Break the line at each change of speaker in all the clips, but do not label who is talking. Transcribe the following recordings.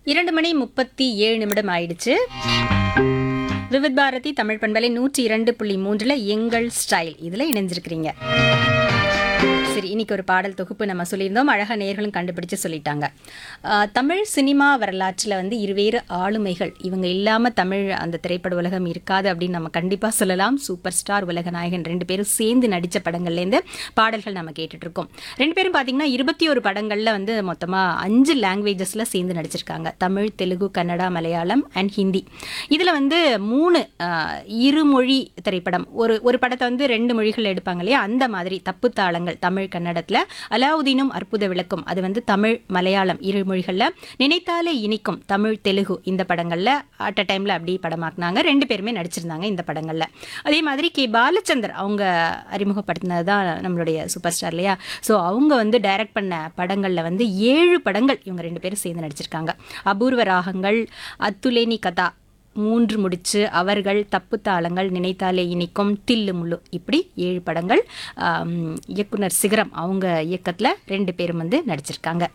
இரண்டு மணி முப்பத்தி ஏழு நிமிடம் ஆயிடுச்சு விவித் பாரதி தமிழ் பண்பலை நூற்றி இரண்டு புள்ளி மூன்றுல எங்கள் ஸ்டைல் இதுல இணைஞ்சிருக்கிறீங்க சரி இன்னைக்கு ஒரு பாடல் தொகுப்பு நம்ம சொல்லியிருந்தோம் அழகா நேர்களும் கண்டுபிடிச்சு சொல்லிட்டாங்க ஆஹ், தமிழ் சினிமா வரலாற்றில் வந்து இருவேறு ஆளுமைகள் இவங்க இல்லாம தமிழ் அந்த திரைப்பட உலகம் இருக்காது அப்படின்னு நம்ம கண்டிப்பா சொல்லலாம் சூப்பர் ஸ்டார் உலக நாயகன் ரெண்டு பேரும் சேர்ந்து நடிச்ச படங்கள்லேருந்து பாடல்கள் நம்ம கேட்டுட்டு இருக்கோம் ரெண்டு பேரும் பார்த்தீங்கன்னா இருபத்தி ஒரு படங்கள்ல வந்து மொத்தமா அஞ்சு லாங்குவேஜஸ்ல சேர்ந்து நடிச்சிருக்காங்க தமிழ் தெலுங்கு கன்னடா மலையாளம் அண்ட் ஹிந்தி இதுல வந்து மூணு ஆஹ், இருமொழி திரைப்படம் ஒரு ஒரு படத்தை வந்து ரெண்டு மொழிகள் எடுப்பாங்க இல்லையா அந்த மாதிரி தப்பு தாளங்கள் தமிழ் கன்னடத்துல அலாவுதீனும் அற்புத விளக்கும் அது வந்து தமிழ் மலையாளம் இரு மொழிகள்ல நினைத்தாலே இனிக்கும் தமிழ் தெலுங்கு இந்த படங்கள்ல அட் அ டைம்ல அப்படி படமாக்குனாங்க ரெண்டு பேருமே நடிச்சிருந்தாங்க இந்த படங்கள்ல அதே மாதிரி கே பாலச்சந்தர் அவங்க அறிமுகப்படுத்தினது தான் நம்மளுடைய சூப்பர் ஸ்டார் இல்லையா ஸோ அவங்க வந்து டைரக்ட் பண்ண படங்கள்ல வந்து ஏழு படங்கள் இவங்க ரெண்டு பேரும் சேர்ந்து நடிச்சிருக்காங்க அபூர்வ ராகங்கள் அத்துலேனி கதா மூன்று முடிச்சு அவர்கள் தப்பு தாளங்கள் நினைத்தாலே இனிக்கும் தில்லு முள்ளு இப்படி ஏழு படங்கள் ஆம், இயக்குனர் சிகரம் அவங்க இயக்கத்தில் ரெண்டு பேரும் வந்து நடிச்சிருக்காங்க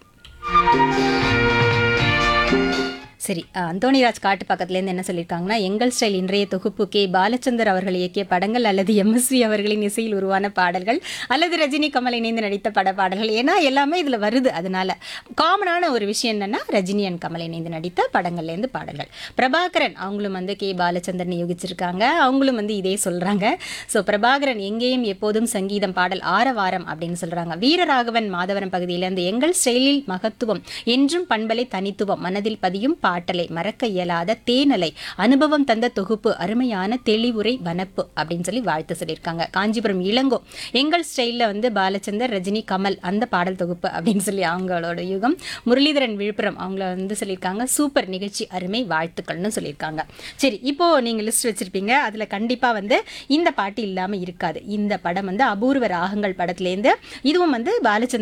சரி அஹ், அந்தோணிராஜ் காட்டு பக்கத்துலேருந்து என்ன சொல்லியிருக்காங்கன்னா எங்கள் ஸ்டைல் இன்றைய தொகுப்பு கே பாலச்சந்தர் அவர்கள் இயக்கிய படங்கள் அல்லது எம்எஸ்வி அவர்களின் இசையில் உருவான பாடல்கள் அல்லது ரஜினி கமல் இணைந்து நடித்த பட பாடல்கள் ஏன்னா எல்லாமே இதில் வருது அதனால காமனான ஒரு விஷயம் என்னன்னா ரஜினி அண்ட் கமல் இணைந்து நடித்த படங்கள்லேருந்து பாடல்கள் பிரபாகரன் அவங்களும் வந்து கே பாலச்சந்தர் நியோகிச்சிருக்காங்க அவங்களும் வந்து இதே சொல்றாங்க ஸோ பிரபாகரன் எங்கேயும் எப்போதும் சங்கீதம் பாடல் ஆரவாரம் அப்படின்னு சொல்றாங்க வீரராகவன் மாதவரம் பகுதியிலேருந்து எங்கள் ஸ்டைலில் மகத்துவம் என்றும் பண்பலை தனித்துவம் மனதில் பதியும் பாட்டலை மறக்க இயலாத தேனலை அனுபவம் தந்த தொகுப்பு அருமையான தெளிவுரை வனப்பு அப்படின்னு சொல்லி வாழ்த்து சொல்லியிருக்காங்க காஞ்சிபுரம் இளங்கோ எங்கள் ஸ்டைலில் வந்து பாலச்சந்தர் ரஜினி கமல் அந்த பாடல் தொகுப்பு அப்படின்னு சொல்லி அவங்களோட யுகம் முரளிதரன் விழுப்புரம் அவங்கள வந்து சொல்லியிருக்காங்க சூப்பர் நிகழ்ச்சி அருமை வாழ்த்துக்கள்னு சொல்லியிருக்காங்க சரி இப்போ நீங்க லிஸ்ட் வச்சிருப்பீங்க அதுல கண்டிப்பா வந்து இந்த பாட்டு இல்லாம இருக்காது இந்த படம் வந்து அபூர்வ ராகங்கள் படத்துலேருந்து இதுவும் வந்து பாலச்சந்தர்